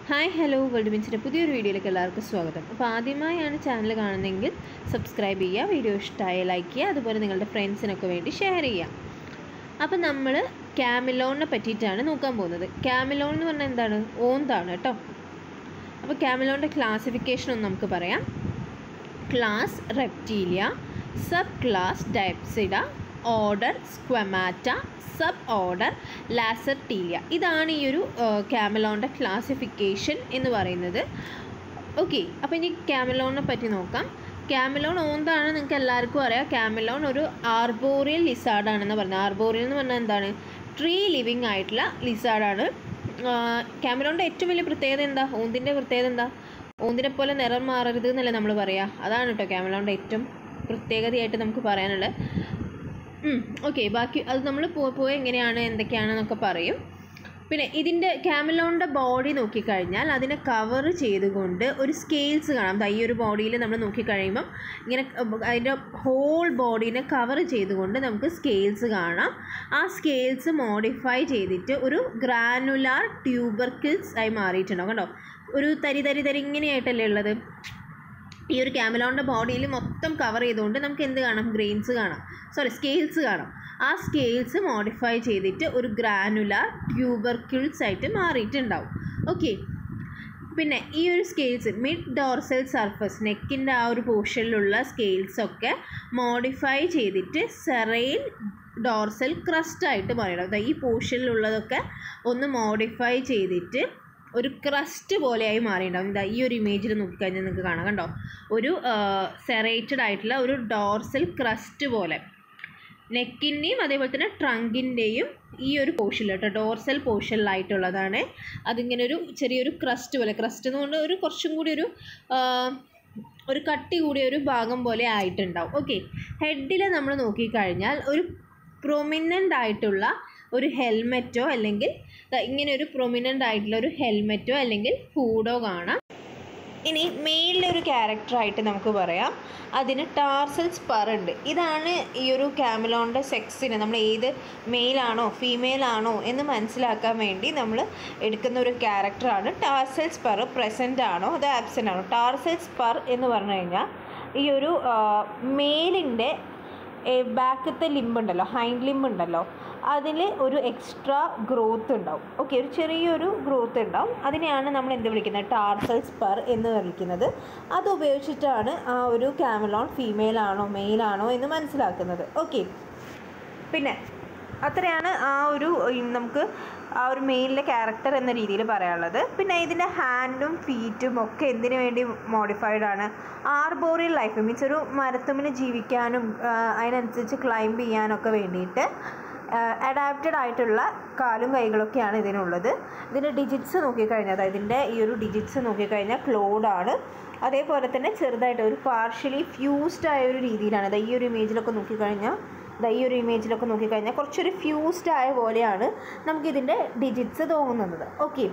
hi hello world മിൻസിൻ്റെ പുതിയൊരു വീഡിയോയിലേക്ക് എല്ലാവർക്കും സ്വാഗതം അപ്പോൾ ആദ്യമായാണ് ചാനൽ കാണുന്നതെങ്കിൽ സബ്സ്ക്രൈബ് ചെയ്യുക വീഡിയോ ഇഷ്ടമായ ലൈക്ക് ചെയ്യുക അതുപോലെ നിങ്ങളുടെ ഫ്രണ്ട്സിനൊക്കെ വേണ്ടി ഷെയർ ചെയ്യുക അപ്പം നമ്മൾ ക്യാമിലോണിനെ പറ്റിയിട്ടാണ് നോക്കാൻ പോകുന്നത് ക്യാമിലോൺ എന്ന് പറഞ്ഞാൽ എന്താണ് ഓന്താണ് കേട്ടോ അപ്പോൾ ക്യാമിലോണിൻ്റെ ക്ലാസിഫിക്കേഷൻ ഒന്ന് നമുക്ക് പറയാം class Reptilia subclass Diapsida order Squamata suborder Lacertilia ഇതാണ് ഈ ഒരു ക്യാമലോണിൻ്റെ ക്ലാസിഫിക്കേഷൻ എന്ന് പറയുന്നത് ഓക്കെ അപ്പോൾ ഇനി ക്യാമലോണിനെ പറ്റി നോക്കാം ക്യാമലോൺ ഓന്താണ് നിങ്ങൾക്ക് എല്ലാവർക്കും അറിയാം ക്യാമലോൺ ഒരു ആർബോറിയൽ ലിസാർഡാണെന്ന് പറഞ്ഞത് ആർബോറിയൽ എന്ന് പറഞ്ഞാൽ എന്താണ് ട്രീ ലിവിങ് ആയിട്ടുള്ള ലിസാർഡാണ് ക്യാമലോണിൻ്റെ ഏറ്റവും വലിയ പ്രത്യേകത എന്താ ഓന്തിൻ്റെ പ്രത്യേകത എന്താ ഓന്തിനെ പോലെ നിറം മാറരുത് എന്നല്ലേ നമ്മൾ പറയുക അതാണ് കേട്ടോ ക്യാമലോണിൻ്റെ ഏറ്റവും പ്രത്യേകതയായിട്ട് നമുക്ക് പറയാനുള്ളത് ഓക്കെ ബാക്കി അത് നമ്മൾ പോയി എങ്ങനെയാണ് എന്തൊക്കെയാണെന്നൊക്കെ പറയും പിന്നെ ഇതിൻ്റെ ക്യാമലോണിൻ്റെ ബോഡി നോക്കിക്കഴിഞ്ഞാൽ അതിനെ കവർ ചെയ്തുകൊണ്ട് ഒരു സ്കെയിൽസ് കാണാം ദാ ഈ ഒരു ബോഡിയിൽ നമ്മൾ നോക്കിക്കഴിയുമ്പം ഇങ്ങനെ അതിൻ്റെ ഹോൾ ബോഡീനെ കവർ ചെയ്തുകൊണ്ട് നമുക്ക് സ്കെയിൽസ് കാണാം ആ സ്കെയിൽസ് മോഡിഫൈ ചെയ്തിട്ട് ഒരു ഗ്രാനുലാർ ട്യൂബർക്കിൾസ് ആയി മാറിയിട്ടുണ്ടാവും കണ്ടോ ഒരു തരി തരി തരി ഇങ്ങനെയായിട്ടല്ലേ ഉള്ളത് ഈ ഒരു ക്യാമലോണിൻ്റെ ബോഡിയിൽ മൊത്തം കവർ ചെയ്തുകൊണ്ട് നമുക്ക് എന്ത് കാണാം ഗ്രെയിൻസ് കാണാം സോറി സ്കെയിൽസ് കാണാം ആ സ്കെയിൽസ് മോഡിഫൈ ചെയ്തിട്ട് ഒരു ഗ്രാനുലാർ ട്യൂബർക്യൂൾസ് ആയിട്ട് മാറിയിട്ടുണ്ടാവും ഓക്കെ പിന്നെ ഈ ഒരു സ്കെയിൽസ് മിഡ് ഡോർസൽ സർഫസ് നെക്കിൻ്റെ ആ ഒരു പോർഷനിലുള്ള സ്കെയിൽസ് ഒക്കെ മോഡിഫൈ ചെയ്തിട്ട് സെറൈൻ ഡോർസൽ ക്രസ്റ്റ് ആയിട്ട് മാറിയിടാം ഈ പോർഷനിലുള്ളതൊക്കെ ഒന്ന് മോഡിഫൈ ചെയ്തിട്ട് ഒരു ക്രസ്റ്റ് പോലെയായി മാറിയിട്ടുണ്ടാവും ഇതാ ഈ ഒരു ഇമേജിൽ നോക്കിക്കഴിഞ്ഞാൽ നിങ്ങൾക്ക് കാണാം കണ്ടോ ഒരു സെറേറ്റഡ് ആയിട്ടുള്ള ഒരു ഡോർസൽ ക്രസ്റ്റ് പോലെ നെക്കിൻ്റെയും അതേപോലെ തന്നെ ട്രങ്കിൻ്റെയും ഈ ഒരു പോർഷനിൽ കേട്ടോ ഡോർസൽ പോർഷനിലായിട്ടുള്ളതാണ് അതിങ്ങനെ ഒരു ചെറിയൊരു ക്രസ്റ്റ് പോലെ ക്രസ്റ്റ് എന്നുകൊണ്ട് ഒരു കുറച്ചും കൂടി ഒരു ഒരു കട്ടി കൂടിയ ഒരു ഭാഗം പോലെ ആയിട്ടുണ്ടാവും ഓക്കെ ഹെഡിൽ നമ്മൾ നോക്കിക്കഴിഞ്ഞാൽ ഒരു പ്രൊമിനൻ്റ് ആയിട്ടുള്ള ഒരു ഹെൽമെറ്റോ അല്ലെങ്കിൽ ഇങ്ങനെ ഒരു പ്രൊമിനൻ്റ് ആയിട്ടുള്ള ഒരു ഹെൽമെറ്റോ അല്ലെങ്കിൽ ഹൂഡോ കാണാം ഇനി മെയിലിലെ ഒരു ക്യാരക്ടറായിട്ട് നമുക്ക് പറയാം അതിന് ടാർസൽ സ്പർ ഉണ്ട് ഇതാണ് ഈ ഒരു ക്യാമലോണിൻ്റെ സെക്സിന് നമ്മൾ ഏത് മെയിലാണോ ഫീമെയിൽ ആണോ എന്ന് മനസ്സിലാക്കാൻ വേണ്ടി നമ്മൾ എടുക്കുന്ന ഒരു ക്യാരക്ടറാണ് ടാർസൽ സ്പർ പ്രസൻ്റ് ആണോ അത് ആബ്സെൻ്റ് ആണോ ടാർസൽ സ്പർ എന്ന് പറഞ്ഞു കഴിഞ്ഞാൽ ഈ ഒരു മെയിലിൻ്റെ ബാക്കത്തെ ലിംബ് ഉണ്ടല്ലോ ഹൈൻഡ് ലിംബ് ഉണ്ടല്ലോ അതിൽ ഒരു എക്സ്ട്രാ ഗ്രോത്ത് ഉണ്ടാവും ഓക്കെ ഒരു ചെറിയൊരു ഗ്രോത്ത് ഉണ്ടാവും അതിനെയാണ് നമ്മൾ എന്ത് വിളിക്കുന്നത് ടാർസൽ സ്പർ എന്ന് വിളിക്കുന്നത് അത് ഉപയോഗിച്ചിട്ടാണ് ആ ഒരു ക്യാമലോൺ ഫീമെയിൽ ആണോ മെയിൽ ആണോ എന്ന് മനസ്സിലാക്കുന്നത് ഓക്കെ പിന്നെ അത്രയാണ് ആ ഒരു നമുക്ക് ആ ഒരു മെയിലിലെ ക്യാരക്ടർ എന്ന രീതിയിൽ പറയാനുള്ളത് പിന്നെ ഇതിൻ്റെ ഹാൻഡും ഫീറ്റും ഒക്കെ എന്തിനു വേണ്ടി മോഡിഫൈഡ് ആണ് ആർബോറിയൽ ലൈഫ് മീൻസ് ഒരു മരത്തുമ്പിന് ജീവിക്കാനും അതിനനുസരിച്ച് ക്ലൈംബ് ചെയ്യാനൊക്കെ വേണ്ടിയിട്ട് അഡാപ്റ്റഡ് ആയിട്ടുള്ള കാലും കൈകളൊക്കെയാണ് ഇതിനുള്ളത് ഇതിൻ്റെ ഡിജിറ്റ്സ് നോക്കിക്കഴിഞ്ഞാൽ അതായത് ഇതിൻ്റെ ഈ ഒരു ഡിജിറ്റ്സ് നോക്കിക്കഴിഞ്ഞാൽ ക്ലോഡാണ് അതേപോലെ തന്നെ ചെറുതായിട്ട് ഒരു പാർഷ്യലി ഫ്യൂസ്ഡ് ആയ ഒരു രീതിയിലാണ് അതായത് ഈ ഒരു ഇമേജിലൊക്കെ നോക്കിക്കഴിഞ്ഞാൽ ഈ ഒരു ഇമേജിലൊക്കെ നോക്കിക്കഴിഞ്ഞാൽ കുറച്ചൊരു ഫ്യൂസ്ഡ് ആയ പോലെയാണ് നമുക്കിതിൻ്റെ ഡിജിറ്റ്സ് തോന്നുന്നത് ഓക്കെ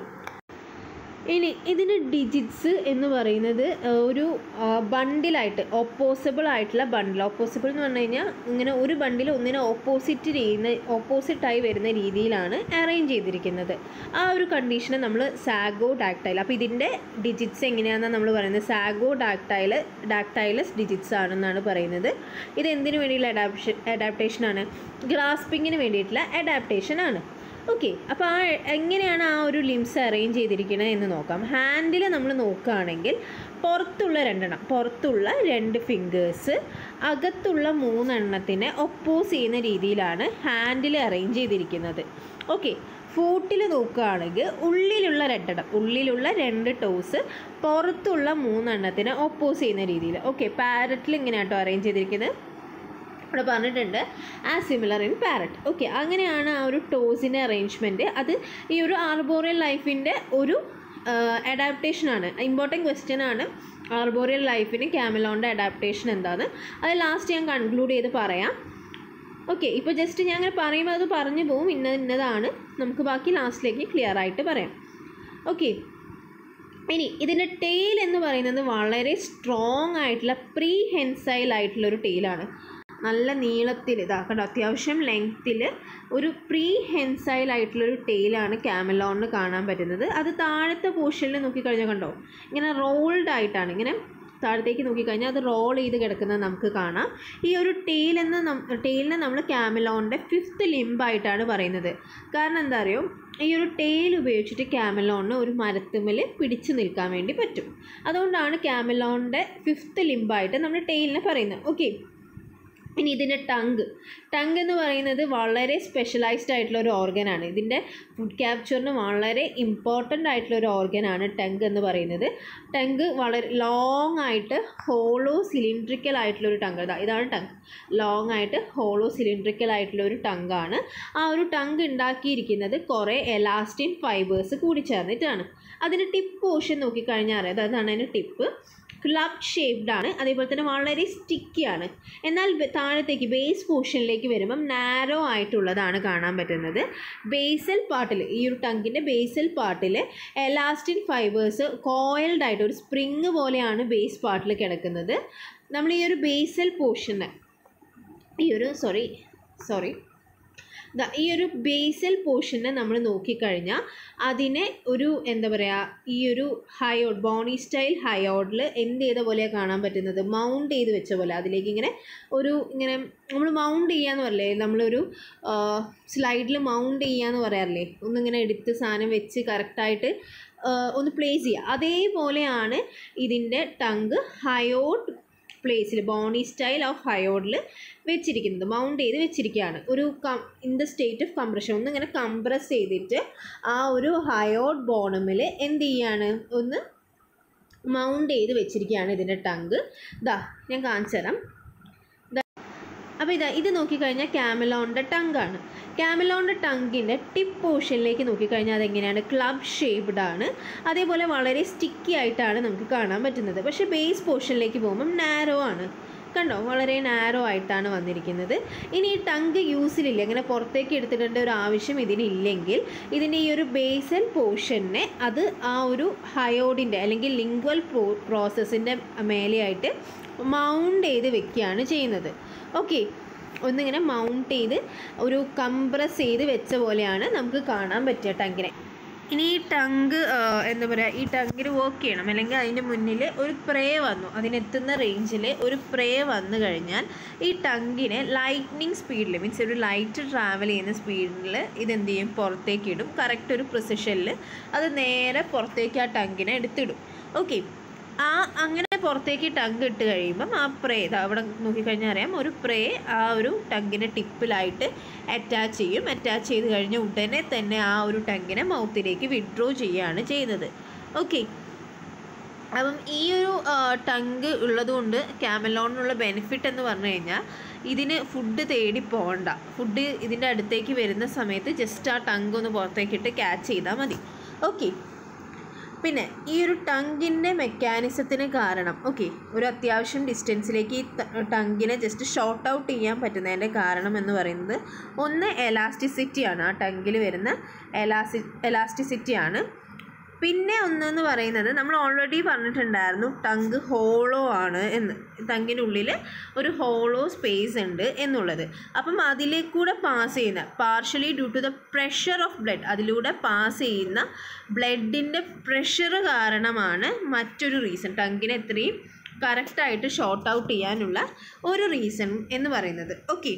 ഇനി ഇതിന് ഡിജിറ്റ്സ് എന്ന് പറയുന്നത് ഒരു ബണ്ടിലായിട്ട് ഓപ്പോസിബിൾ ആയിട്ടുള്ള ബണ്ടിൽ ഓപ്പോസിബിൾ എന്ന് പറഞ്ഞു കഴിഞ്ഞാൽ ഇങ്ങനെ ഒരു ബണ്ടിൽ ഒന്നിനെ ഓപ്പോസിറ്റ് ചെയ്യുന്ന ഓപ്പോസിറ്റായി വരുന്ന രീതിയിലാണ് അറേഞ്ച് ചെയ്തിരിക്കുന്നത് ആ ഒരു കണ്ടീഷനെ നമ്മൾ സാഗോ ഡാക്ടൈൽ അപ്പോൾ ഇതിൻ്റെ ഡിജിറ്റ്സ് എങ്ങനെയാണെന്നാണ് നമ്മൾ പറയുന്നത് സാഗോ ഡാക്ടൈൽ ഡാക്ടൈലസ് ഡിജിറ്റ്സ് ആണെന്നാണ് പറയുന്നത് ഇത് എന്തിനു വേണ്ടിയുള്ള അഡാപ്ഷൻ അഡാപ്റ്റേഷനാണ് ഗ്രാസ്പിങ്ങിന് വേണ്ടിയിട്ടുള്ള അഡാപ്റ്റേഷൻ ആണ് ഓക്കെ അപ്പോൾ ആ എങ്ങനെയാണ് ആ ഒരു ലിംസ് അറേഞ്ച് ചെയ്തിരിക്കുന്നത് എന്ന് നോക്കാം ഹാൻഡിൽ നമ്മൾ നോക്കുകയാണെങ്കിൽ പുറത്തുള്ള രണ്ടെണ്ണം പുറത്തുള്ള രണ്ട് ഫിംഗേഴ്സ് അകത്തുള്ള മൂന്നെണ്ണത്തിനെ ഒപ്പോസ് ചെയ്യുന്ന രീതിയിലാണ് ഹാൻഡിൽ അറേഞ്ച് ചെയ്തിരിക്കുന്നത് ഓക്കെ ഫൂട്ടിൽ നോക്കുകയാണെങ്കിൽ ഉള്ളിലുള്ള രണ്ടെണ്ണം ഉള്ളിലുള്ള രണ്ട് ടോസ് പുറത്തുള്ള മൂന്നെണ്ണത്തിനെ ഒപ്പോസ് ചെയ്യുന്ന രീതിയിൽ ഓക്കെ പാരറ്റിൽ ഇങ്ങനെയാട്ടോ അറേഞ്ച് ചെയ്തിരിക്കുന്നത് ഇവിടെ പറഞ്ഞിട്ടുണ്ട് ആ സിമിലർ ഇൻ പാരറ്റ് ഓക്കെ അങ്ങനെയാണ് ആ ഒരു ടോസിൻ്റെ അറേഞ്ച്മെൻറ്റ് അത് ഈ ഒരു ആർബോറിയൽ ലൈഫിൻ്റെ ഒരു അഡാപ്റ്റേഷനാണ് ഇമ്പോർട്ടൻറ്റ് ക്വസ്റ്റ്യൻ ആണ് ആർബോറിയൽ ലൈഫിന് ക്യാമലോണിൻ്റെ അഡാപ്റ്റേഷൻ എന്താണ് അത് ലാസ്റ്റ് ഞാൻ കൺക്ലൂഡ് ചെയ്ത് പറയാം ഓക്കെ ഇപ്പോൾ ജസ്റ്റ് ഞാൻ അങ്ങനെ പറയുമ്പോൾ അത് പറഞ്ഞു പോവും ഇന്നത് ഇന്നതാണ് നമുക്ക് ബാക്കി ലാസ്റ്റിലേക്ക് ക്ലിയർ ആയിട്ട് പറയാം ഓക്കെ ഇനി ഇതിൻ്റെ ടെയിൽ എന്ന് പറയുന്നത് വളരെ സ്ട്രോങ് ആയിട്ടുള്ള പ്രീ ഹെൻസൈൽ ആയിട്ടുള്ള ഒരു ടെയിലാണ് നല്ല നീളത്തിൽ ഇതാ കണ്ടോ അത്യാവശ്യം ലെങ്ത്തിൽ ഒരു പ്രീ ഹെൻസൈൽ ആയിട്ടുള്ളൊരു ടെയിലാണ് ക്യാമലോണിന് കാണാൻ പറ്റുന്നത് അത് താഴത്തെ പോർഷനിൽ നോക്കിക്കഴിഞ്ഞാൽ കണ്ടോ ഇങ്ങനെ റോൾഡ് ആയിട്ടാണ് ഇങ്ങനെ താഴത്തേക്ക് നോക്കിക്കഴിഞ്ഞാൽ അത് റോൾ ചെയ്ത് കിടക്കുന്നത് നമുക്ക് കാണാം ഈ ഒരു ടെയിൽ എന്ന ടെയിലിനെ നമ്മൾ ക്യാമലോണിൻ്റെ ഫിഫ്ത്ത് ലിംബായിട്ടാണ് പറയുന്നത് കാരണം എന്താ അറിയോ ഈ ഒരു ടെയിൽ ഉപയോഗിച്ചിട്ട് ക്യാമലോണിന് ഒരു മരത്തുമ്മൽ പിടിച്ചു നിൽക്കാൻ വേണ്ടി പറ്റും അതുകൊണ്ടാണ് ക്യാമലോണിൻ്റെ ഫിഫ്ത്ത് ലിംബായിട്ട് നമ്മൾ ടെയിലിനെ പറയുന്നത് ഓക്കെ ഇനി ഇതിൻ്റെ ടങ്ക് ടങ്ക് എന്ന് പറയുന്നത് വളരെ സ്പെഷ്യലൈസ്ഡ് ആയിട്ടുള്ള ഒരു ഓർഗനാണ് ഇതിൻ്റെ ഫുഡ് ക്യാപ്ചറിന് വളരെ ഇമ്പോർട്ടൻ്റ് ആയിട്ടുള്ള ഒരു ഓർഗനാണ് ടങ്ക് എന്ന് പറയുന്നത് ടങ്ക് വളരെ ലോങ് ആയിട്ട് ഹോളോ സിലിണ്ട്രിക്കൽ ആയിട്ടുള്ള ഒരു ടങ്ക് ഇതാ ഇതാണ് ടങ്ക് ലോങ് ആയിട്ട് ഹോളോ സിലിണ്ട്രിക്കൽ ആയിട്ടുള്ള ഒരു ടങ്കാണ് ആ ഒരു ടങ്ക് ഉണ്ടാക്കിയിരിക്കുന്നത് കുറേ എലാസ്റ്റിൻ ഫൈബേഴ്സ് കൂടി ചേർന്നിട്ടാണ് അതിൻ്റെ ടിപ്പ് പോർഷൻ നോക്കിക്കഴിഞ്ഞാൽ അറിയാം അതാണ് അതിൻ്റെ ടിപ്പ് ക്ലബ് ഷേപ്ഡ് ആണ് അതേപോലെ തന്നെ വളരെ സ്റ്റിക്കി ആണ് എന്നാൽ ബ- താഴത്തേക്ക് ബേസ് പോർഷനിലേക്ക് വരുമ്പം നാരോ ആയിട്ടുള്ളതാണ് കാണാൻ പറ്റുന്നത് ബേസൽ പാർട്ടിൽ ഈ ഒരു ടങ്കിൻ്റെ ബേസൽ പാർട്ടിൽ എലാസ്റ്റിൻ ഫൈബേഴ്സ് കോയിൽഡ് ആയിട്ട് ഒരു സ്പ്രിങ് പോലെയാണ് ബേസ് പാർട്ടിൽ കിടക്കുന്നത് നമ്മൾ ഈ ഒരു ബേസൽ പോർഷന് ഈ ഒരു സോറി സോറി ദാ ഈ ഒരു ബേസൽ പോർഷനെ നമ്മൾ നോക്കിക്കഴിഞ്ഞാൽ അതിനെ ഒരു എന്താ പറയുക ഈ ഒരു ഹയോഡ് ബോണി സ്റ്റൈൽ ഹയോഡിൽ എന്ത് ചെയ്ത പോലെയാണ് കാണാൻ പറ്റുന്നത് മൗണ്ട് ചെയ്ത് വെച്ച പോലെ അതിലേക്ക് ഇങ്ങനെ ഒരു ഇങ്ങനെ നമ്മൾ മൗണ്ട് ചെയ്യാന്ന് പറയില്ലേ നമ്മളൊരു സ്ലൈഡിൽ മൗണ്ട് ചെയ്യാന്ന് പറയാറില്ലേ ഒന്നിങ്ങനെ എടുത്ത് സാധനം വെച്ച് കറക്റ്റായിട്ട് ഒന്ന് പ്ലേസ് ചെയ്യുക അതേപോലെയാണ് ഇതിൻ്റെ ടങ്ക് ഹയോഡ് പ്ലേസിൽ ബോണി സ്റ്റൈൽ ഓഫ് ഹയോഡിൽ വെച്ചിരിക്കുന്നത് മൗണ്ട് ചെയ്ത് വെച്ചിരിക്കുകയാണ് ഒരു come in the state of compression ഒന്ന് ഇങ്ങനെ കംപ്രസ് ചെയ്തിട്ട് ആ ഒരു ഹയോഡ് ബോണമിൽ എന്ത് ചെയ്യാണ് ഒന്ന് മൗണ്ട് ചെയ്ത് വെച്ചിരിക്കുകയാണ് ഇതിൻ്റെ ടങ്ക് ദാ ഞാൻ കാണിച്ചു തരാം അപ്പോൾ ഇതാ ഇത് നോക്കിക്കഴിഞ്ഞാൽ ക്യാമലോണിൻ്റെ ടങ്കാണ് ക്യാമലോണിൻ്റെ ടങ്കിൻ്റെ ടിപ്പ് പോർഷനിലേക്ക് നോക്കിക്കഴിഞ്ഞാൽ അതെങ്ങനെയാണ് ക്ലബ് ഷേപ്ഡ് ആണ് അതേപോലെ വളരെ സ്റ്റിക്കി ആയിട്ടാണ് നമുക്ക് കാണാൻ പറ്റുന്നത് പക്ഷേ ബേസ് പോർഷനിലേക്ക് പോകുമ്പം നാരോ ആണ് കണ്ടോ വളരെ നാരോ ആയിട്ടാണ് വന്നിരിക്കുന്നത് ഇനി ഈ ടങ്ക് യൂസിലില്ല ഇങ്ങനെ പുറത്തേക്ക് എടുത്തിടേണ്ട ഒരു ആവശ്യം ഇതിനില്ലെങ്കിൽ ഇതിൻ്റെ ഈ ഒരു ബേസൽ പോർഷനെ അത് ആ ഒരു ഹയോഡിൻ്റെ അല്ലെങ്കിൽ ലിംഗ്വൽ പ്രോ പ്രോസസ്സിൻ്റെ മേലെയായിട്ട് മൗണ്ട് ചെയ്ത് വെക്കുകയാണ് ചെയ്യുന്നത് ഓക്കെ ഒന്നിങ്ങനെ മൗണ്ട് ചെയ്ത് ഒരു കംപ്രസ് ചെയ്ത് വെച്ച പോലെയാണ് നമുക്ക് കാണാൻ പറ്റുക ടങ്കിനെ ഇനി ഈ ടങ്ക് എന്താ പറയുക ഈ ടങ്കിന് വർക്ക് ചെയ്യണം അല്ലെങ്കിൽ അതിൻ്റെ മുന്നിൽ ഒരു പ്രേ വന്നു അതിനെത്തുന്ന റേഞ്ചിൽ ഒരു പ്രേ വന്നു കഴിഞ്ഞാൽ ഈ ടങ്കിനെ ലൈറ്റ്നിങ് സ്പീഡിൽ മീൻസ് ഒരു ലൈറ്റ് ട്രാവൽ ചെയ്യുന്ന സ്പീഡിൽ ഇതെന്ത് ചെയ്യും പുറത്തേക്ക് ഇടും കറക്റ്റ് ഒരു പ്രിസിഷനിൽ അത് നേരെ പുറത്തേക്ക് ആ ടങ്കിനെ എടുത്തിടും ഓക്കെ ആ അങ്ങനെ പുറത്തേക്ക് ടങ്ക് ഇട്ട് കഴിയുമ്പം ആ പ്രേ ഇതാ അവിടെ നോക്കിക്കഴിഞ്ഞാൽ അറിയാം ഒരു പ്രേ ആ ഒരു ടങ്കിൻ്റെ ടിപ്പിലായിട്ട് അറ്റാച്ച് ചെയ്യും അറ്റാച്ച് ചെയ്ത് കഴിഞ്ഞ ഉടനെ തന്നെ ആ ഒരു ടങ്കിനെ മൗത്തിലേക്ക് വിഡ്രോ ചെയ്യുകയാണ് ചെയ്യുന്നത് ഓക്കെ അപ്പം ഈ ഒരു ടങ്ക് ഉള്ളതുകൊണ്ട് ക്യാമലോണിനുള്ള ബെനിഫിറ്റ് എന്ന് പറഞ്ഞു കഴിഞ്ഞാൽ ഇതിന് ഫുഡ് തേടി പോകണ്ട ഫുഡ് ഇതിൻ്റെ അടുത്തേക്ക് വരുന്ന സമയത്ത് ജസ്റ്റ് ആ ടങ്ക് ഒന്ന് പുറത്തേക്കിട്ട് ക്യാച്ച് ചെയ്താൽ മതി ഓക്കെ പിന്നെ ഈ ഒരു ടങ്കിൻ്റെ മെക്കാനിസത്തിന് കാരണം ഓക്കെ ഒരു അത്യാവശ്യം ഡിസ്റ്റൻസിലേക്ക് ഈ ടങ്കിനെ ജസ്റ്റ് ഷോർട്ട് ഔട്ട് ചെയ്യാൻ പറ്റുന്നതിൻ്റെ കാരണം എന്ന് പറയുന്നത് ഒന്ന് എലാസ്റ്റിസിറ്റിയാണ് ആ ടങ്കിൽ വരുന്ന എലാസ്റ്റി എലാസ്റ്റിസിറ്റിയാണ് പിന്നെ ഒന്നെന്ന് പറയുന്നത് നമ്മൾ ഓൾറെഡി പറഞ്ഞിട്ടുണ്ടായിരുന്നു ടങ്ക് ഹോളോ ആണ് എന്ന് ടങ്കിനുള്ളിൽ ഒരു ഹോളോ സ്പേസ് ഉണ്ട് എന്നുള്ളത് അപ്പം അതിലേക്കൂടെ പാസ് ചെയ്യുന്ന partially due to the pressure of blood അതിലൂടെ പാസ് ചെയ്യുന്ന ബ്ലഡിൻ്റെ പ്രഷർ കാരണമാണ് മറ്റൊരു റീസൺ ടങ്കിനെ എത്രയും കറക്റ്റായിട്ട് ഷോർട്ട് ഔട്ട് ചെയ്യാനുള്ള ഒരു റീസൺ എന്ന് പറയുന്നത് ഓക്കെ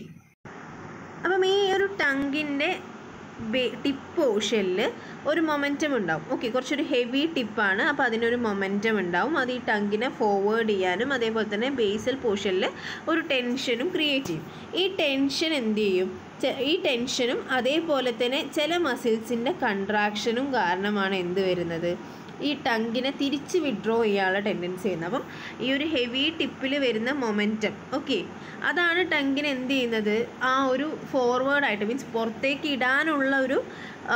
അപ്പം ഈ ഒരു ടങ്കിൻ്റെ ടിപ്പ് പോർഷനിൽ ഒരു മൊമെൻറ്റം ഉണ്ടാവും ഓക്കെ കുറച്ചൊരു ഹെവി ടിപ്പാണ് അപ്പോൾ അതിനൊരു മൊമെൻറ്റം ഉണ്ടാവും അത് ഈ ടങ്കിനെ ഫോർവേഡ് ചെയ്യാനും അതേപോലെ തന്നെ ബേസൽ പോർഷനിൽ ഒരു ടെൻഷനും ക്രിയേറ്റ് ചെയ്യും ഈ ടെൻഷൻ എന്ത് ചെയ്യും ചെ- ഈ ടെൻഷനും അതേപോലെ തന്നെ ചില മസിൽസിൻ്റെ കൺട്രാക്ഷനും കാരണമാണ് എന്ത് വരുന്നത് ഈ ടങ്കിനെ തിരിച്ച് വിഡ്രോ ചെയ്യാനുള്ള ടെൻഡൻസി വരുന്നത് അപ്പം ഈ ഒരു ഹെവി ടിപ്പിൽ വരുന്ന മൊമെൻറ്റം ഓക്കെ അതാണ് ടങ്കിന് എന്ത് ചെയ്യുന്നത് ആ ഒരു ഫോർവേഡായിട്ട് മീൻസ് പുറത്തേക്ക് ഇടാനുള്ള ഒരു ആ,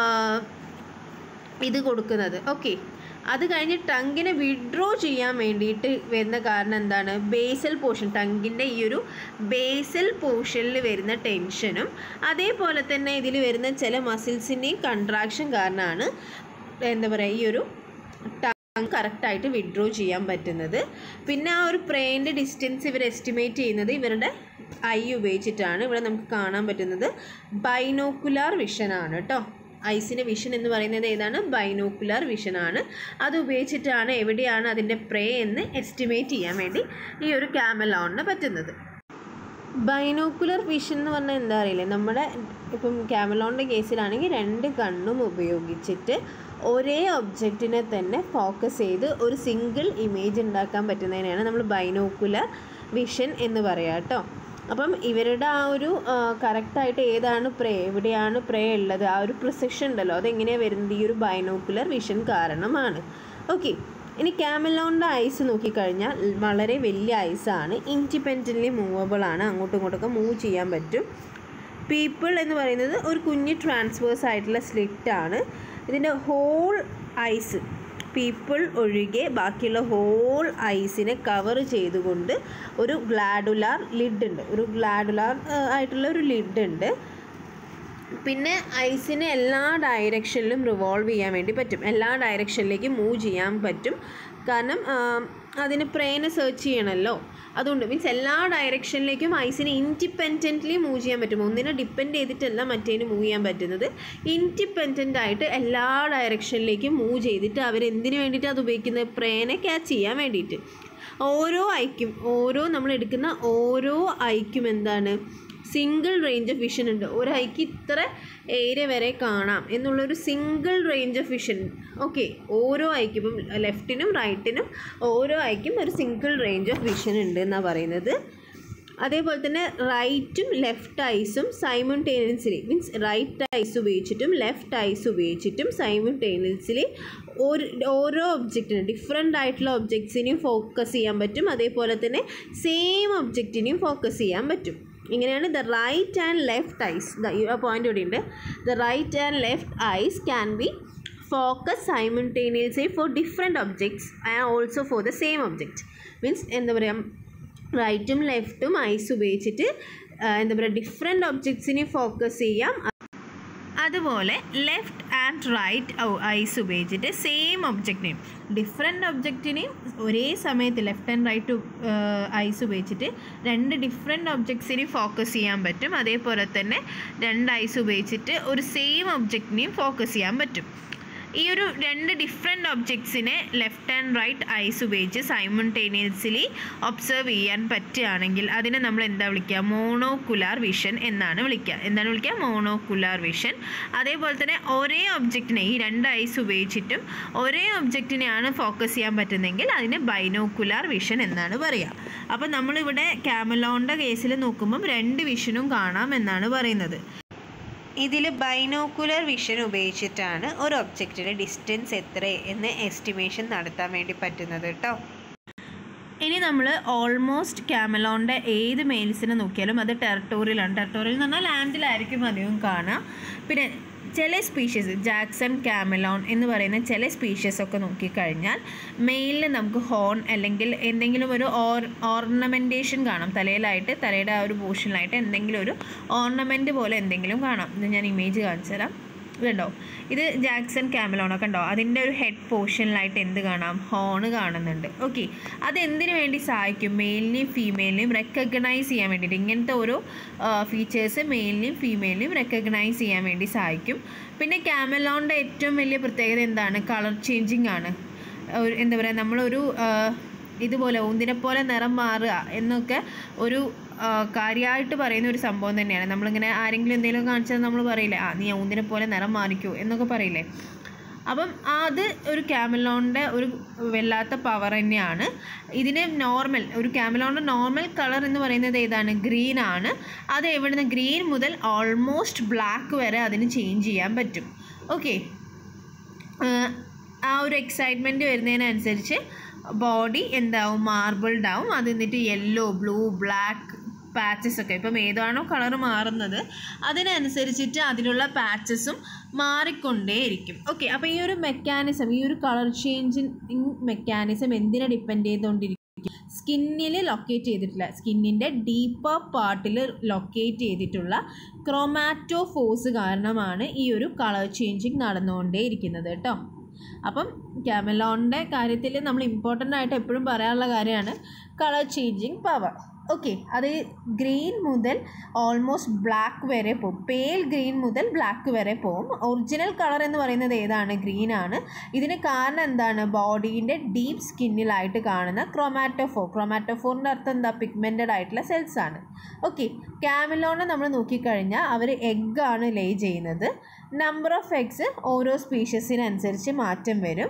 ഇത് കൊടുക്കുന്നത് ഓക്കെ അത് കഴിഞ്ഞ് ടങ്കിനെ വിഡ്രോ ചെയ്യാൻ വേണ്ടിയിട്ട് വരുന്ന കാരണം എന്താണ് ബേസൽ പോർഷൻ ടങ്കിൻ്റെ ഈ ഒരു ബേസൽ പോർഷനിൽ വരുന്ന ടെൻഷനും അതേപോലെ തന്നെ ഇതിൽ വരുന്ന ചില മസിൽസിൻ്റെയും കൺട്രാക്ഷൻ കാരണമാണ് എന്താ പറയുക ഈ ഒരു ടങ് കറക്റ്റായിട്ട് വിഡ്രോ ചെയ്യാൻ പറ്റുന്നത് പിന്നെ ആ ഒരു പ്രേൻ്റെ ഡിസ്റ്റൻസ് ഇവർ എസ്റ്റിമേറ്റ് ചെയ്യുന്നത് ഇവരുടെ ഐ ഉപയോഗിച്ചിട്ടാണ് ഇവിടെ നമുക്ക് കാണാൻ പറ്റുന്നത് ബൈനോക്കുലാർ വിഷനാണ് കേട്ടോ ഐസിൻ്റെ വിഷൻ എന്ന് പറയുന്നത് ഏതാണ് ബൈനോക്കുലാർ വിഷനാണ് അത് ഉപയോഗിച്ചിട്ടാണ് എവിടെയാണ് അതിൻ്റെ പ്രേ എന്ന് എസ്റ്റിമേറ്റ് ചെയ്യാൻ വേണ്ടി ഈ ഒരു ക്യാമലോണിന് പറ്റുന്നത് ബൈനോക്കുലർ വിഷൻ എന്ന് പറഞ്ഞാൽ എന്താ അറിയില്ലേ നമ്മുടെ ഇപ്പം ക്യാമലോണിൻ്റെ കേസിലാണെങ്കിൽ രണ്ട് കണ്ണും ഉപയോഗിച്ചിട്ട് ഒരേ ഒബ്ജക്റ്റിനെ തന്നെ ഫോക്കസ് ചെയ്ത് ഒരു സിംഗിൾ ഇമേജ് ഉണ്ടാക്കാൻ പറ്റുന്നതിനെയാണ് നമ്മൾ ബൈനോക്കുലർ വിഷൻ എന്ന് പറയുക കേട്ടോ അപ്പം ഇവരുടെ ആ ഒരു കറക്റ്റായിട്ട് ഏതാണ് പ്രേ എവിടെയാണ് പ്രേ ഉള്ളത് ആ ഒരു പ്രിസിഷൻ ഉണ്ടല്ലോ അതെങ്ങനെയാണ് വരുന്നത് ഈ ഒരു ബൈനോക്കുലർ വിഷൻ കാരണമാണ് ഓക്കെ ഇനി ക്യാമലോണിൻ്റെ ഐസ് നോക്കിക്കഴിഞ്ഞാൽ വളരെ വലിയ ഐസാണ് ഇൻഡിപെൻഡൻ്റ്ലി മൂവബിൾ ആണ് അങ്ങോട്ടും ഇങ്ങോട്ടൊക്കെ മൂവ് ചെയ്യാൻ പറ്റും പീപ്പിൾ എന്ന് പറയുന്നത് ഒരു കുഞ്ഞ് ട്രാൻസ്വേഴ്സ് ആയിട്ടുള്ള സ്ലിറ്റ് ആണ് ഇതിൻ്റെ ഹോൾ ഐസ് പീപ്പിൾ ഒഴികെ ബാക്കിയുള്ള ഹോൾ ഐസിനെ കവർ ചെയ്തുകൊണ്ട് ഒരു ഗ്ലാഡുലാർ ലിഡ് ഉണ്ട് ഒരു ഗ്ലാഡുലാർ ആയിട്ടുള്ള ഒരു ലിഡ് ഉണ്ട് പിന്നെ ഐസിന് എല്ലാ ഡയറക്ഷനിലും റിവോൾവ് ചെയ്യാൻ വേണ്ടി പറ്റും എല്ലാ ഡയറക്ഷനിലേക്കും മൂവ് ചെയ്യാൻ പറ്റും കാരണം അതിന് പ്രേനെ സെർച്ച് ചെയ്യണമല്ലോ അതുകൊണ്ട് മീൻസ് എല്ലാ ഡയറക്ഷനിലേക്കും ഐസിന് ഇൻഡിപെൻഡൻ്റ്ലി മൂവ് ചെയ്യാൻ പറ്റും ഒന്നിനെ ഡിപ്പെൻഡ് ചെയ്തിട്ടല്ല മറ്റേന് മൂവ് ചെയ്യാൻ പറ്റുന്നത് ഇൻഡിപെൻഡൻ്റ് ആയിട്ട് എല്ലാ ഡയറക്ഷനിലേക്കും മൂവ് ചെയ്തിട്ട് അവരെന്തിനു വേണ്ടിയിട്ട് അത് ഉപയോഗിക്കുന്നത് പ്രേനെ ക്യാച്ച് ചെയ്യാൻ വേണ്ടിയിട്ട് ഓരോ ഐക്കും ഓരോ നമ്മൾ എടുക്കുന്ന ഓരോ ഐക്കും എന്താണ് സിംഗിൾ റേഞ്ച് ഓഫ് വിഷൻ ഉണ്ട് ഒരു ഐക്ക് ഇത്ര ഏരിയ വരെ കാണാം എന്നുള്ളൊരു single range of vision okay ഓരോ ഐക്കും ഇപ്പം ലെഫ്റ്റിനും റൈറ്റിനും ഓരോ ഐക്കും ഒരു സിംഗിൾ റേഞ്ച് ഓഫ് വിഷൻ ഉണ്ട് എന്നാണ് പറയുന്നത് അതേപോലെ തന്നെ റൈറ്റും ലെഫ്റ്റ് ഐസും സൈമൾട്ടേനിയസ്ലി മീൻസ് റൈറ്റ് ഐസ് ഉപയോഗിച്ചിട്ടും ലെഫ്റ്റ് ഐസ് ഉപയോഗിച്ചിട്ടും സൈമൾട്ടേനിയസ്ലി ഒരു ഓരോ ഒബ്ജക്റ്റിനും ഡിഫറെൻ്റ് ആയിട്ടുള്ള ഒബ്ജക്ട്സിനെയും ഫോക്കസ് ചെയ്യാൻ പറ്റും അതേപോലെ തന്നെ സെയിം ഒബ്ജക്റ്റിനെയും ഫോക്കസ് ചെയ്യാൻ പറ്റും ഇങ്ങനെയാണ് the right and left eyes point കൂടി ഉണ്ട് the right and left eyes can be focus simultaneously for different objects and also for the same object means എന്താ പറയുക റൈറ്റും ലെഫ്റ്റും ഐസ് ഉപയോഗിച്ചിട്ട് എന്താ പറയുക ഡിഫറെൻറ്റ് ഒബ്ജക്ട്സിനെ ഫോക്കസ് ചെയ്യാം അതുപോലെ ലെഫ്റ്റ് ആൻഡ് റൈറ്റ് ഐസ് ഉപയോഗിച്ചിട്ട് സെയിം ഒബ്ജക്റ്റിനെയും ഡിഫറെൻ്റ് ഒബ്ജക്റ്റിനെയും ഒരേ സമയത്ത് ലെഫ്റ്റ് ആൻഡ് റൈറ്റ് ഐസ് ഉപയോഗിച്ചിട്ട് രണ്ട് ഡിഫറെൻ്റ് ഒബ്ജക്ട്സിനെയും ഫോക്കസ് ചെയ്യാൻ പറ്റും അതേപോലെ തന്നെ രണ്ട് ഐസ് ഉപയോഗിച്ചിട്ട് ഒരു സെയിം ഒബ്ജക്റ്റിനെയും ഫോക്കസ് ചെയ്യാൻ പറ്റും ഈ ഒരു രണ്ട് ഡിഫറെൻറ്റ് ഒബ്ജക്ട്സിനെ ലെഫ്റ്റ് ആൻഡ് റൈറ്റ് ഐസ് ഉപയോഗിച്ച് സൈമൾട്ടേനിയസ്ലി ഒബ്സർവ് ചെയ്യാൻ പറ്റുകയാണെങ്കിൽ അതിനെ നമ്മൾ എന്താ വിളിക്കുക മോണോക്കുലാർ വിഷൻ എന്നാണ് വിളിക്കുക എന്താണ് വിളിക്കുക മോണോക്കുലാർ വിഷൻ അതേപോലെ തന്നെ ഒരേ ഒബ്ജക്റ്റിനെ ഈ രണ്ട് ഐസ് ഉപയോഗിച്ചിട്ടും ഒരേ ഒബ്ജക്റ്റിനെയാണ് ഫോക്കസ് ചെയ്യാൻ പറ്റുന്നതെങ്കിൽ അതിനെ ബൈനോക്കുലാർ വിഷൻ എന്നാണ് പറയുക അപ്പോൾ നമ്മളിവിടെ ക്യാമലോണിൻ്റെ കേസിൽ നോക്കുമ്പം രണ്ട് വിഷനും കാണാം എന്നാണ് പറയുന്നത് ഇതിൽ ബൈനോക്കുലർ വിഷൻ ഉപയോഗിച്ചിട്ടാണ് ഒരു ഒബ്ജക്റ്റിൻ്റെ ഡിസ്റ്റൻസ് എത്ര എന്ന് എസ്റ്റിമേഷൻ നടത്താൻ വേണ്ടി പറ്റുന്നത് കേട്ടോ ഇനി നമ്മൾ ഓൾമോസ്റ്റ് ക്യാമലോണിൻ്റെ ഏത് മെയിൽസിനെ നോക്കിയാലും അത് ടെറിട്ടോറിയലാണ് ടെറിട്ടോറിയൽ എന്ന് പറഞ്ഞാൽ ലാൻഡിലായിരിക്കും അധികം കാണുക പിന്നെ ചില സ്പീഷ്യസ് ജാക്സൺ ക്യാമലോൺ എന്ന് പറയുന്ന ചില സ്പീഷ്യസ് ഒക്കെ നോക്കിക്കഴിഞ്ഞാൽ മെയിലിൽ നമുക്ക് ഹോൺ അല്ലെങ്കിൽ എന്തെങ്കിലും ഒരു ഓർ ഓർണമെൻറ്റേഷൻ കാണാം തലയിലായിട്ട് തലയുടെ ആ ഒരു പോർഷനിലായിട്ട് എന്തെങ്കിലും ഒരു ഓർണമെൻറ്റ് പോലെ എന്തെങ്കിലും കാണാം ഇത് ഞാൻ ഇമേജ് കാണിച്ചു തരാം ഇതുണ്ടോ ഇത് ജാക്സൺ ക്യാമലോണൊക്കെ ഉണ്ടോ അതിൻ്റെ ഒരു ഹെഡ് പോർഷനിലായിട്ട് എന്ത് കാണാം ഹോണ് കാണുന്നുണ്ട് ഓക്കെ അത് എന്തിനു വേണ്ടി സഹായിക്കും മെയിലിനെയും ഫീമെയിലിനെയും റെക്കഗ്നൈസ് ചെയ്യാൻ വേണ്ടിയിട്ട് ഇങ്ങനത്തെ ഓരോ ഫീച്ചേഴ്സ് മെയിലിനെയും ഫീമെയിലിനെയും റെക്കഗ്നൈസ് ചെയ്യാൻ വേണ്ടി സഹായിക്കും പിന്നെ ക്യാമലോണിൻ്റെ ഏറ്റവും വലിയ പ്രത്യേകത എന്താണ് കളർ ചേഞ്ചിങ് ആണ് ഒരു എന്താ പറയുക നമ്മളൊരു ഇതുപോലെ ഒന്നിനെ പോലെ നിറം മാറുക എന്നൊക്കെ ഒരു കാര്യമായിട്ട് പറയുന്ന ഒരു സംഭവം തന്നെയാണ് നമ്മളിങ്ങനെ ആരെങ്കിലും എന്തെങ്കിലും കാണിച്ചാൽ നമ്മൾ പറയില്ലേ ആ നീ ഒന്നിനെ പോലെ നിറം മാറിക്കോ എന്നൊക്കെ പറയില്ലേ അപ്പം അത് ഒരു ക്യാമലോണിൻ്റെ ഒരു വല്ലാത്ത പവർ തന്നെയാണ് ഇതിന് നോർമൽ ഒരു ക്യാമലോണിൻ്റെ നോർമൽ കളർ എന്ന് പറയുന്നത് ഏതാണ് ഗ്രീൻ ആണ് അത് എവിടുന്ന് ഗ്രീൻ മുതൽ ഓൾമോസ്റ്റ് ബ്ലാക്ക് വരെ അതിന് ചേഞ്ച് ചെയ്യാൻ പറ്റും ഓക്കെ ആ ഒരു എക്സൈറ്റ്മെൻറ്റ് വരുന്നതിനനുസരിച്ച് ബോഡി എന്താവും മാർബിൾഡ് ആവും അത് എന്നിട്ട് യെല്ലോ ബ്ലൂ ബ്ലാക്ക് പാച്ചസ് ഒക്കെ ഇപ്പം ഏതാണോ കളർ മാറുന്നത് അതിനനുസരിച്ചിട്ട് അതിലുള്ള പാച്ചസും മാറിക്കൊണ്ടേയിരിക്കും ഓക്കെ അപ്പോൾ ഈ ഒരു മെക്കാനിസം ഈ ഒരു കളർ ചേഞ്ചിങ് മെക്കാനിസം എന്തിനെ ഡിപ്പെൻഡ് ചെയ്തുകൊണ്ടിരിക്കും സ്കിന്നിൽ ലൊക്കേറ്റ് ചെയ്തിട്ടില്ല സ്കിന്നിൻ്റെ ഡീപ്പർ പാർട്ടിൽ ലൊക്കേറ്റ് ചെയ്തിട്ടുള്ള ക്രോമാറ്റോഫോഴ്സ് കാരണമാണ് ഈ ഒരു കളർ ചേഞ്ചിങ് നടന്നുകൊണ്ടേയിരിക്കുന്നത് കേട്ടോ അപ്പം ക്യാമലോണിൻ്റെ കാര്യത്തിൽ നമ്മൾ ഇമ്പോർട്ടൻ്റ് ആയിട്ട് എപ്പോഴും പറയാനുള്ള കാര്യമാണ് കളർ ചേഞ്ചിങ് പവർ ഓക്കെ അത് ഗ്രീൻ മുതൽ ഓൾമോസ്റ്റ് ബ്ലാക്ക് വരെ പോകും പേൽ ഗ്രീൻ മുതൽ ബ്ലാക്ക് വരെ പോകും ഒറിജിനൽ കളർ എന്ന് പറയുന്നത് ഏതാണ് ഗ്രീൻ ആണ് ഇതിന് കാരണം എന്താണ് ബോഡീൻ്റെ ഡീപ്പ് സ്കിന്നിലായിട്ട് കാണുന്ന ക്രൊമാറ്റോഫോർ ക്രൊമാറ്റോഫോറിൻ്റെ അർത്ഥം എന്താ പിഗ്മെൻറ്റഡ് ആയിട്ടുള്ള സെൽസ് ആണ് ഓക്കെ ക്യാമലോണെ നമ്മൾ നോക്കിക്കഴിഞ്ഞാൽ അവർ എഗ്ഗാണ് ലേ ചെയ്യുന്നത് നമ്പർ ഓഫ് എഗ്സ് ഓരോ സ്പീഷ്യസിനനുസരിച്ച് മാറ്റം വരും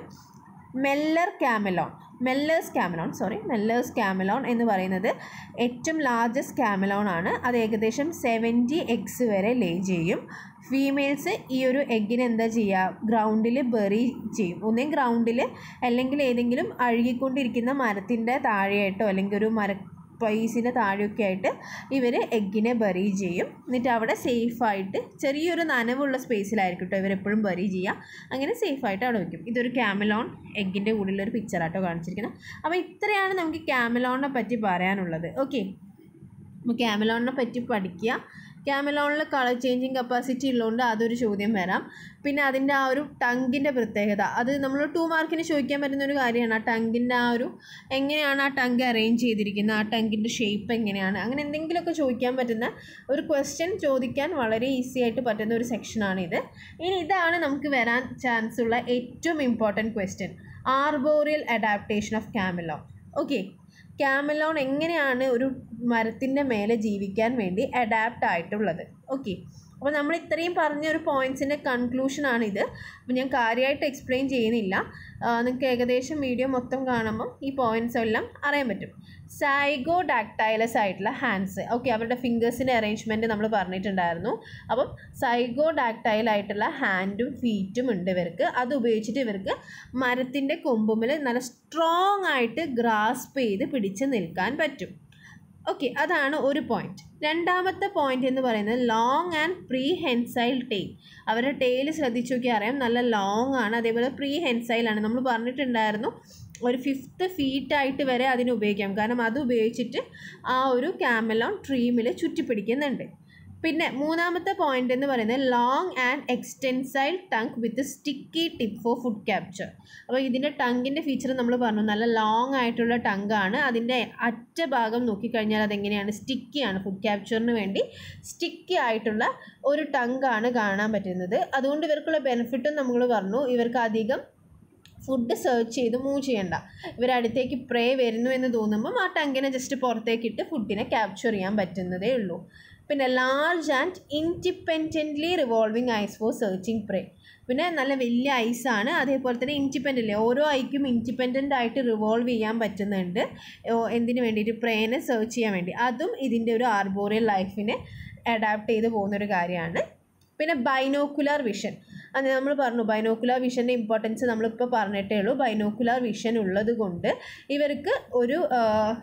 മെല്ലർ ക്യാമലോൺ മെല്ലേഴ്സ് ക്യാമലോൺ സോറി മെല്ലേഴ്സ് ക്യാമലോൺ എന്ന് പറയുന്നത് ഏറ്റവും ലാർജസ്റ്റ് ക്യാമലോൺ ആണ് അത് ഏകദേശം സെവൻറ്റി എഗ്സ് വരെ ലേ ചെയ്യും ഫീമെയിൽസ് ഈ ഒരു എഗ്ഗിന് എന്താ ചെയ്യുക ഗ്രൗണ്ടിൽ ബെറി ചെയ്യും ഒന്നേ ഗ്രൗണ്ടിൽ അല്ലെങ്കിൽ ഏതെങ്കിലും അഴുകിക്കൊണ്ടിരിക്കുന്ന മരത്തിൻ്റെ താഴെയായിട്ടോ അല്ലെങ്കിൽ ഒരു മര പൈസിൻ്റെ താഴെയൊക്കെ ആയിട്ട് ഇവർ എഗ്ഗിനെ ബറി ചെയ്യും എന്നിട്ട് അവിടെ സേഫായിട്ട് ചെറിയൊരു നനവുള്ള സ്പേസിലായിരിക്കും കേട്ടോ ഇവരെപ്പോഴും ബറി ചെയ്യുക അങ്ങനെ സേഫായിട്ട് അവിടെ വയ്ക്കും ഇതൊരു ക്യാമലോൺ എഗ്ഗിൻ്റെ കൂടെയുള്ളൊരു പിക്ചറാട്ടോ കാണിച്ചിരിക്കുന്നത് അപ്പോൾ ഇത്രയാണ് നമുക്ക് ക്യാമലോണിനെ പറ്റി പറയാനുള്ളത് ഓക്കെ അപ്പോൾ ക്യാമലോണിനെ പറ്റി പഠിക്കുക ക്യാമലോണിൽ കളർ ചേഞ്ചിങ് കപ്പാസിറ്റി ഉള്ളതുകൊണ്ട് അതൊരു ചോദ്യം വരാം പിന്നെ അതിൻ്റെ ആ ഒരു ടങ്കിൻ്റെ പ്രത്യേകത അത് നമ്മൾ ടു മാർക്കിന് ചോദിക്കാൻ പറ്റുന്ന ഒരു കാര്യമാണ് ആ ടങ്കിൻ്റെ ആ ഒരു എങ്ങനെയാണ് ആ ടങ്ക് അറേഞ്ച് ചെയ്തിരിക്കുന്നത് ആ ടങ്കിൻ്റെ ഷേപ്പ് എങ്ങനെയാണ് അങ്ങനെ എന്തെങ്കിലുമൊക്കെ ചോദിക്കാൻ പറ്റുന്ന ഒരു ക്വസ്റ്റ്യൻ ചോദിക്കാൻ വളരെ ഈസി ആയിട്ട് പറ്റുന്ന ഒരു സെക്ഷനാണിത് ഇനി ഇതാണ് നമുക്ക് വരാൻ ചാൻസ് ഉള്ള ഏറ്റവും important question arboreal adaptation of chameleon okay chameleon എങ്ങനെയാണ് ഒരു മരത്തിൻ്റെ മേലെ ജീവിക്കാൻ വേണ്ടി അഡാപ്റ്റ് ആയിട്ടുള്ളത് ഓക്കെ അപ്പോൾ നമ്മൾ ഇത്രയും പറഞ്ഞ ഒരു പോയിൻറ്റ്സിൻ്റെ കൺക്ലൂഷനാണിത് അപ്പോൾ ഞാൻ കാര്യമായിട്ട് എക്സ്പ്ലെയിൻ ചെയ്യുന്നില്ല നിങ്ങൾക്ക് ഏകദേശം വീഡിയോ മൊത്തം കാണുമ്പോൾ ഈ പോയിൻറ്റ്സ് എല്ലാം അറിയാൻ പറ്റും സൈഗോ ഡാക്ടൈലസ് ആയിട്ടുള്ള ഹാൻഡ്സ് ഓക്കെ അവരുടെ ഫിംഗേഴ്സിൻ്റെ അറേഞ്ച്മെൻറ്റ് നമ്മൾ പറഞ്ഞിട്ടുണ്ടായിരുന്നു അപ്പം സൈഗോ ഡാക്ടൈൽ ആയിട്ടുള്ള ഹാൻഡും ഫീറ്റും ഉണ്ട് ഇവർക്ക് അത് ഉപയോഗിച്ചിട്ട് ഇവർക്ക് മരത്തിൻ്റെ കൊമ്പുമിൽ നല്ല സ്ട്രോങ് ആയിട്ട് ഗ്രാസ്പ് ചെയ്ത് പിടിച്ച് നിൽക്കാൻ പറ്റും ഓക്കെ അതാണ് ഒരു പോയിന്റ് രണ്ടാമത്തെ പോയിന്റ് എന്ന് പറയുന്നത് long and prehensile tail അവരുടെ ടെയിൽ ശ്രദ്ധിച്ചു നോക്കിയാൽ അറിയാം നല്ല ലോങ് ആണ് അതേപോലെ പ്രീ ഹെൻസൈൽ ആണ് നമ്മൾ പറഞ്ഞിട്ടുണ്ടായിരുന്നു ഒരു ഫിഫ്ത്ത് ഫീറ്റായിട്ട് വരെ അതിന് ഉപയോഗിക്കാം കാരണം അത് ഉപയോഗിച്ചിട്ട് ആ ഒരു ക്യാമലോൺ ട്രീമിൽ ചുറ്റിപ്പിടിക്കുന്നുണ്ട് പിന്നെ മൂന്നാമത്തെ പോയിന്റ് എന്ന് പറയുന്നത് long and extensile tongue with sticky tip for food capture അപ്പോൾ ഇതിൻ്റെ ടങ്ങിൻ്റെ ഫീച്ചർ നമ്മൾ പറഞ്ഞു നല്ല ലോങ് ആയിട്ടുള്ള ടങ്കാണ് അതിൻ്റെ അറ്റ ഭാഗം നോക്കിക്കഴിഞ്ഞാൽ അതെങ്ങനെയാണ് സ്റ്റിക്കിയാണ് ഫുഡ് ക്യാപ്ചറിന് വേണ്ടി സ്റ്റിക്കി ആയിട്ടുള്ള ഒരു ടങ്കാണ് കാണാൻ പറ്റുന്നത് അതുകൊണ്ട് ഇവർക്കുള്ള ബെനിഫിറ്റും നമ്മൾ പറഞ്ഞു ഇവർക്ക് അധികം ഫുഡ് സെർച്ച് ചെയ്ത് മൂവ് ചെയ്യണ്ട ഇവർ അടുത്തേക്ക് പ്രേ വരുന്നു എന്ന് തോന്നുമ്പം ആ ടങ്കിനെ ജസ്റ്റ് പുറത്തേക്കിട്ട് ഫുഡിനെ ക്യാപ്ചർ ചെയ്യാൻ പറ്റുന്നതേ ഉള്ളൂ പിന്നെ large and independently revolving eyes for searching prey പിന്നെ നല്ല വലിയ ഐസാണ് അതേപോലെ തന്നെ ഇൻഡിപെൻഡൻ്റ് ഓരോ ഐക്കും ഇൻഡിപെൻഡൻ്റ് ആയിട്ട് റിവോൾവ് ചെയ്യാൻ പറ്റുന്നുണ്ട് ഓ, എന്തിനു വേണ്ടിയിട്ട് പ്രേനെ സെർച്ച് ചെയ്യാൻ വേണ്ടി അതും ഇതിൻ്റെ ഒരു ആർബോറിയൽ ലൈഫിനെ അഡാപ്റ്റ് ചെയ്ത് പോകുന്നൊരു കാര്യമാണ് പിന്നെ ബൈനോക്കുലർ വിഷൻ അത് നമ്മൾ പറഞ്ഞു ബൈനോക്കുലർ വിഷൻ്റെ ഇമ്പോർട്ടൻസ് നമ്മളിപ്പോൾ പറഞ്ഞിട്ടേ ഉള്ളൂ ബൈനോക്കുലർ വിഷൻ ഉള്ളത് കൊണ്ട് ഇവർക്ക് ഒരു ആ,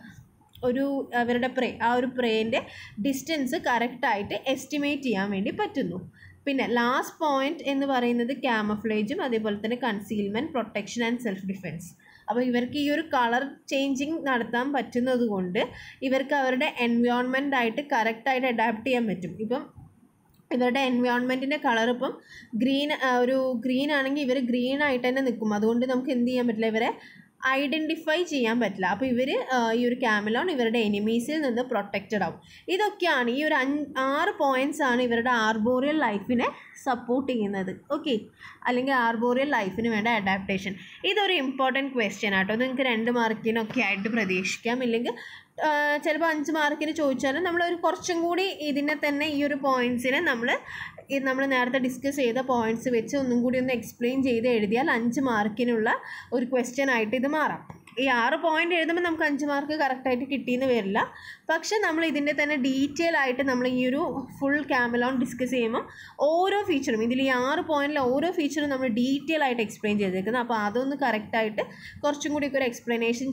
ഒരു അവരുടെ പ്രേ ആ ഒരു പ്രേൻ്റെ ഡിസ്റ്റൻസ് കറക്റ്റായിട്ട് എസ്റ്റിമേറ്റ് ചെയ്യാൻ വേണ്ടി പറ്റുന്നു പിന്നെ ലാസ്റ്റ് പോയിന്റ് എന്ന് പറയുന്നത് ക്യാമഫ്ലേജും അതേപോലെ തന്നെ concealment protection and self defence അപ്പോൾ ഇവർക്ക് ഈ ഒരു കളർ ചേഞ്ചിങ് നടത്താൻ പറ്റുന്നത് കൊണ്ട് ഇവർക്ക് അവരുടെ എൻവയോൺമെൻ്റ് ആയിട്ട് കറക്റ്റായിട്ട് അഡാപ്റ്റ് ചെയ്യാൻ പറ്റും ഇപ്പം ഇവരുടെ എൻവയോൺമെൻറ്റിൻ്റെ കളർ ഇപ്പം ഗ്രീൻ ഒരു ഗ്രീൻ ആണെങ്കിൽ ഇവർ ഗ്രീൻ ആയിട്ട് തന്നെ നിൽക്കും അതുകൊണ്ട് നമുക്ക് എന്ത് ചെയ്യാൻ പറ്റില്ല ഇവരെ ഐഡൻറ്റിഫൈ ചെയ്യാൻ പറ്റില്ല അപ്പോൾ ഇവർ ഈ ഒരു ക്യാമലോൺ ഇവരുടെ എനിമീസിൽ നിന്ന് പ്രൊട്ടക്റ്റഡ് ആവും ഇതൊക്കെയാണ് ഈ ഒരു അഞ്ച് ആറ് പോയിൻറ്റ്സ് ആണ് ഇവരുടെ ആർബോറിയൽ ലൈഫിനെ സപ്പോർട്ട് ചെയ്യുന്നത് ഓക്കെ അല്ലെങ്കിൽ ആർബോറിയൽ ലൈഫിന് വേണ്ട അഡാപ്റ്റേഷൻ ഇതൊരു ഇമ്പോർട്ടൻറ്റ് ക്വസ്റ്റ്യൻ ആട്ടോ നിങ്ങൾക്ക് രണ്ട് മാർക്കിനൊക്കെ ആയിട്ട് പ്രതീക്ഷിക്കാം ഇല്ലെങ്കിൽ ചിലപ്പോൾ അഞ്ച് മാർക്കിന് ചോദിച്ചാലും നമ്മൾ ഒരു കുറച്ചും കൂടി ഇതിനെ തന്നെ ഈ ഒരു പോയിൻറ്റ്സിനെ നമ്മൾ നമ്മൾ നേരത്തെ ഡിസ്കസ് ചെയ്ത പോയിൻറ്റ്സ് വെച്ച് ഒന്നും കൂടി ഒന്ന് എക്സ്പ്ലെയിൻ ചെയ്ത് എഴുതിയാൽ അഞ്ച് മാർക്കിനുള്ള ഒരു ക്വസ്റ്റ്യൻ ആയിട്ട് ഇത് മാറാം ഈ ആറ് പോയിന്റ് എഴുതുമ്പോൾ നമുക്ക് അഞ്ച് മാർക്ക് കറക്റ്റായിട്ട് കിട്ടിയെന്ന് വരില്ല പക്ഷെ നമ്മൾ ഇതിൻ്റെ തന്നെ ഡീറ്റെയിൽ ആയിട്ട് നമ്മൾ ഈ ഒരു ഫുൾ ക്യാമലോൺ ഡിസ്കസ് ചെയ്യുമ്പോൾ ഓരോ ഫീച്ചറും ഇതിൽ ഈ ആറ് പോയിന്റിലെ ഓരോ ഫീച്ചറും നമ്മൾ ഡീറ്റെയിൽ ആയിട്ട് എക്സ്പ്ലെയിൻ ചെയ്തേക്കുന്നത് അപ്പോൾ അതൊന്ന് കറക്റ്റായിട്ട് കുറച്ചും കൂടി ഒരു എക്സ്പ്ലനേഷൻ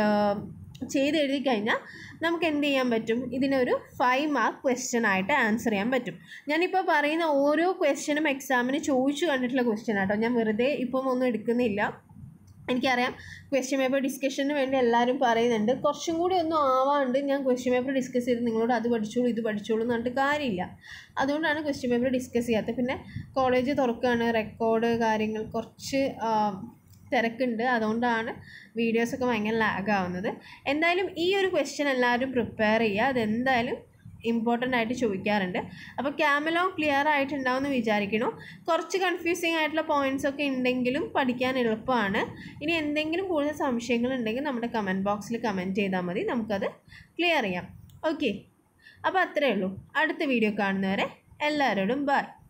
ചെയ്ത് എഴുതി കഴിഞ്ഞാൽ നമുക്ക് എന്ത് ചെയ്യാൻ പറ്റും ഇതിനൊരു ഫൈവ് മാർക്ക് ക്വസ്റ്റ്യൻ ആയിട്ട് ആൻസർ ചെയ്യാൻ പറ്റും ഞാനിപ്പോൾ പറയുന്ന ഓരോ ക്വസ്റ്റ്യനും എക്സാമിന് ചോദിച്ചു കണ്ടിട്ടുള്ള ക്വസ്റ്റ്യൻ ആട്ടോ ഞാൻ വെറുതെ ഇപ്പം ഒന്നും എടുക്കുന്നില്ല എനിക്കറിയാം ക്വസ്റ്റ്യൻ പേപ്പർ ഡിസ്കഷന് വേണ്ടി എല്ലാവരും പറയുന്നുണ്ട് കുറച്ചും കൂടി ഒന്നും ആവാണ്ട് ഞാൻ ക്വസ്റ്റ്യൻ പേപ്പർ ഡിസ്കസ് ചെയ്ത് നിങ്ങളോട് അത് പഠിച്ചോളൂ ഇത് പഠിച്ചോളൂ എന്ന് പറഞ്ഞിട്ട് കാര്യമില്ല അതുകൊണ്ടാണ് ക്വസ്റ്റ്യൻ പേപ്പർ ഡിസ്കസ് ചെയ്യാത്തത് പിന്നെ കോളേജ് തുറക്കുകയാണ് റെക്കോർഡ് കാര്യങ്ങൾ കുറച്ച് തിരക്കുണ്ട് അതുകൊണ്ടാണ് വീഡിയോസൊക്കെ ഭയങ്കര ലാഗ് ആവുന്നത് എന്തായാലും ഈ ഒരു ക്വസ്റ്റ്യൻ എല്ലാവരും പ്രിപ്പയർ ചെയ്യുക അതെന്തായാലും ഇമ്പോർട്ടൻ്റ് ആയിട്ട് ചോദിക്കാറുണ്ട് അപ്പോൾ ക്യാമലോ ക്ലിയർ ആയിട്ടുണ്ടാവുമെന്ന് വിചാരിക്കണു കുറച്ച് കൺഫ്യൂസിങ് ആയിട്ടുള്ള പോയിന്റ്സ് ഒക്കെ ഉണ്ടെങ്കിലും പഠിക്കാൻ എളുപ്പമാണ് ഇനി എന്തെങ്കിലും കൂടുതൽ സംശയങ്ങൾ ഉണ്ടെങ്കിൽ നമ്മുടെ കമൻറ്റ് ബോക്സിൽ കമൻറ്റ് ചെയ്താൽ മതി നമുക്കത് ക്ലിയർ ചെയ്യാം ഓക്കെ അപ്പോൾ അത്രയേ ഉള്ളൂ അടുത്ത വീഡിയോ കാണുന്നവരെ എല്ലാവരോടും ബൈ